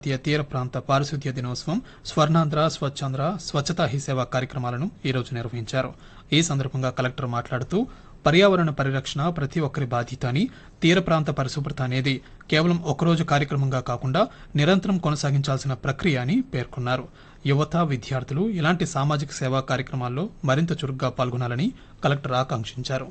జాతీయ తీర ప్రాంత పారిశుద్ధ్య దినోత్సవం స్వర్ణాంధ్ర స్వచ్ఛాంధ్ర స్వచ్ఛతా హీ సేవ కార్యక్రమాలను ఈ రోజు నిర్వహించారు ఈ సందర్భంగా కలెక్టర్ మాట్లాడుతూ పర్యావరణ పరిరక్షణ ప్రతి ఒక్కరి బాధ్యత అని తీర ప్రాంత పరిశుభ్రత అనేది కేవలం ఒకరోజు కార్యక్రమంగా కాకుండా నిరంతరం కొనసాగించాల్సిన ప్రక్రియ అని పేర్కొన్నారు యువత విద్యార్థులు ఇలాంటి సామాజిక సేవా కార్యక్రమాల్లో మరింత చురుగ్గా పాల్గొనాలని కలెక్టర్ ఆకాంక్షించారు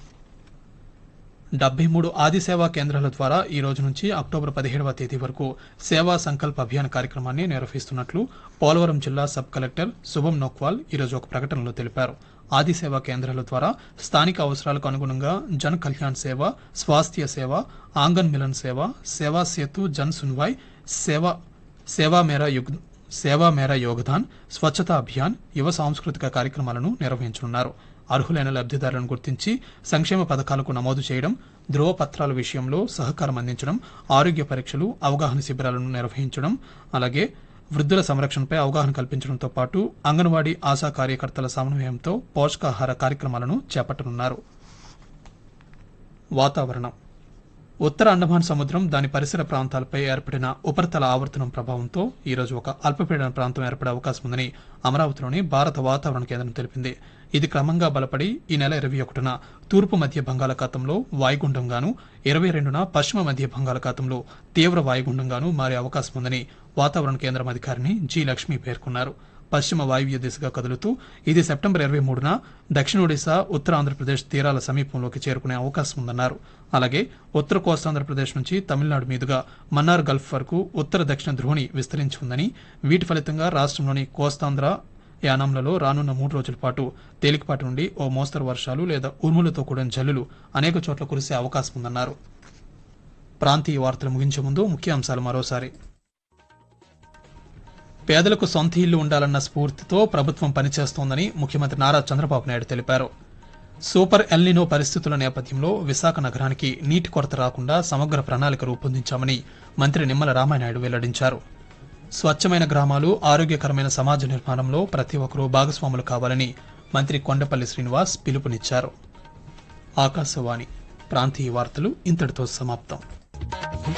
డెబ్బై మూడు ఆది సేవా కేంద్రాల ద్వారా ఈ రోజు నుంచి అక్టోబర్ పదిహేడవ తేదీ వరకు సేవా సంకల్ప్ అభియాన్ కార్యక్రమాన్ని నిర్వహిస్తున్నట్లు పోలవరం జిల్లా సబ్ కలెక్టర్ శుభం నోక్వాల్ ఈరోజు ఒక ప్రకటనలో తెలిపారు ఆది సేవా కేంద్రాల ద్వారా స్థానిక అవసరాలకు అనుగుణంగా జన్ కళ్యాణ్ సేవ స్వాస్థ్య సేవ ఆంగన్ మిలన్ సేవ సేవా సేతు జన్ సున్వాయ్ సేవ సేవా మేరా యుగ్ సేవా మేరా యోగదాన్ స్వచ్ఛతా అభియాన్ యువ సాంస్కృతిక కార్యక్రమాలను నిర్వహించనున్నారు అర్హులైన లబ్ధిదారులను గుర్తించి సంక్షేమ పథకాలకు నమోదు చేయడం ధ్రువపత్రాల విషయంలో సహకారం అందించడం ఆరోగ్య పరీక్షలు అవగాహన శిబిరాలను నిర్వహించడం అలాగే వృద్ధుల సంరక్షణపై అవగాహన కల్పించడంతో పాటు అంగన్వాడీ ఆశా కార్యకర్తల సమన్వయంతో పోషకాహార కార్యక్రమాలను చేపట్టనున్నారు వాతావరణం ఉత్తర అండమాన్ సముద్రం దాని పరిసర ప్రాంతాలపై ఏర్పడిన ఉపరితల ఆవర్తనం ప్రభావంతో ఈ రోజు ఒక అల్పపీడన ప్రాంతం ఏర్పడే అవకాశం ఉందని అమరావతిలోని భారత వాతావరణ కేంద్రం తెలిపింది ఇది క్రమంగా బలపడి ఈ నెల ఇరవై ఒకటిన తూర్పు మధ్య బంగాళాఖాతంలో వాయుగుండంగాను ఇరవై రెండున పశ్చిమ మధ్య బంగాళాఖాతంలో తీవ్ర వాయుగుండంగాను మారే అవకాశం ఉందని వాతావరణ కేంద్రం అధికారిని జి లక్ష్మి పేర్కొన్నారు పశ్చిమ వాయువ్య దిశగా కదులుతూ ఇది సెప్టెంబర్ ఇరవై మూడున దక్షిణ ఒడిశా ఉత్తర ఆంధ్రప్రదేశ్ తీరాల సమీపంలోకి చేరుకునే అవకాశం ఉందన్నారు అలాగే ఉత్తర కోస్తాంధ్రప్రదేశ్ నుంచి తమిళనాడు మీదుగా మన్నార్ గల్ఫ్ వరకు ఉత్తర దక్షిణ ధ్రువణి విస్తరించి ఉందని వీటి ఫలితంగా రాష్ట్రంలోని కోస్తాంధ్ర యానాంలలో రానున్న మూడు రోజుల పాటు తేలికపాటి నుండి ఓ మోస్తరు వర్షాలు లేదా ఉరుములతో కూడిన జల్లులు అనేక చోట్ల కురిసే అవకాశం ఉందన్నారు ప్రాంతీయ వార్తలు ముగించే ముందు ముఖ్యాంశాలు మరోసారి పేదలకు సొంత ఇల్లు ఉండాలన్న స్ఫూర్తితో ప్రభుత్వం పనిచేస్తోందని ముఖ్యమంత్రి నారా చంద్రబాబు నాయుడు తెలిపారు సూపర్ ఎల్నినో పరిస్థితుల నేపథ్యంలో విశాఖ నగరానికి నీటి కొరత రాకుండా సమగ్ర ప్రణాళిక రూపొందించామని మంత్రి నిమ్మల రామానాయుడు వెల్లడించారు స్వచ్ఛమైన గ్రామాలు ఆరోగ్యకరమైన సమాజ నిర్మాణంలో ప్రతి ఒక్కరూ భాగస్వాములు కావాలని మంత్రి కొండపల్లి శ్రీనివాస్ పిలుపునిచ్చారు ఆకాశవాణి ప్రాంతీయ వార్తలు ఇంతటితో సమాప్తం